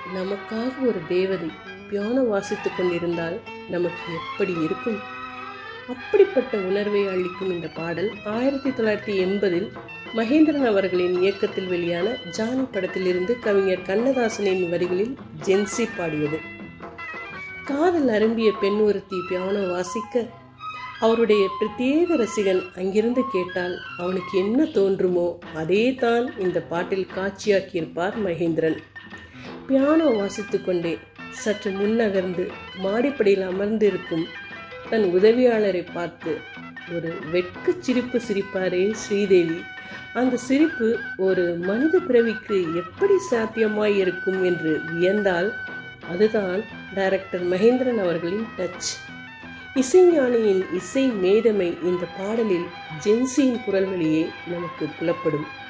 நமக்காக ஒரு தேவதை பியானோ வாசித்துக் கொண்டிருந்தால் நமக்கு எப்படி இருக்கும் அப்படிப்பட்ட உணர்வை அளிக்கும் இந்த பாடல் ஆயிரத்தி தொள்ளாயிரத்தி எண்பதில் மகேந்திரன் அவர்களின் இயக்கத்தில் வெளியான ஜானி படத்திலிருந்து கவிஞர் கண்ணதாசனின் வரிகளில் ஜென்சி பாடியது காதல் அரும்பிய பெண் ஒருத்தி பியானோ வாசிக்க அவருடைய பிரத்யேக ரசிகன் அங்கிருந்து கேட்டால் அவனுக்கு என்ன தோன்றுமோ அதே தான் இந்த பாட்டில் காட்சியாக்கியிருப்பார் மகேந்திரன் பியானோ வாசித்துக்கொண்டே சற்று முன்னகர்ந்து மாடிப்படியில் அமர்ந்திருக்கும் தன் உதவியாளரை பார்த்து ஒரு வெட்கச் சிரிப்பு சிரிப்பாரே ஸ்ரீதேவி அந்த சிரிப்பு ஒரு மனித பிறவிக்கு எப்படி சாத்தியமாய் இருக்கும் என்று வியந்தால் அதுதான் டைரக்டர் மகேந்திரன் அவர்களின் டச் இசைஞானியின் இசை மேதமை இந்த பாடலில் ஜென்சியின் குரல் வழியே நமக்கு புலப்படும்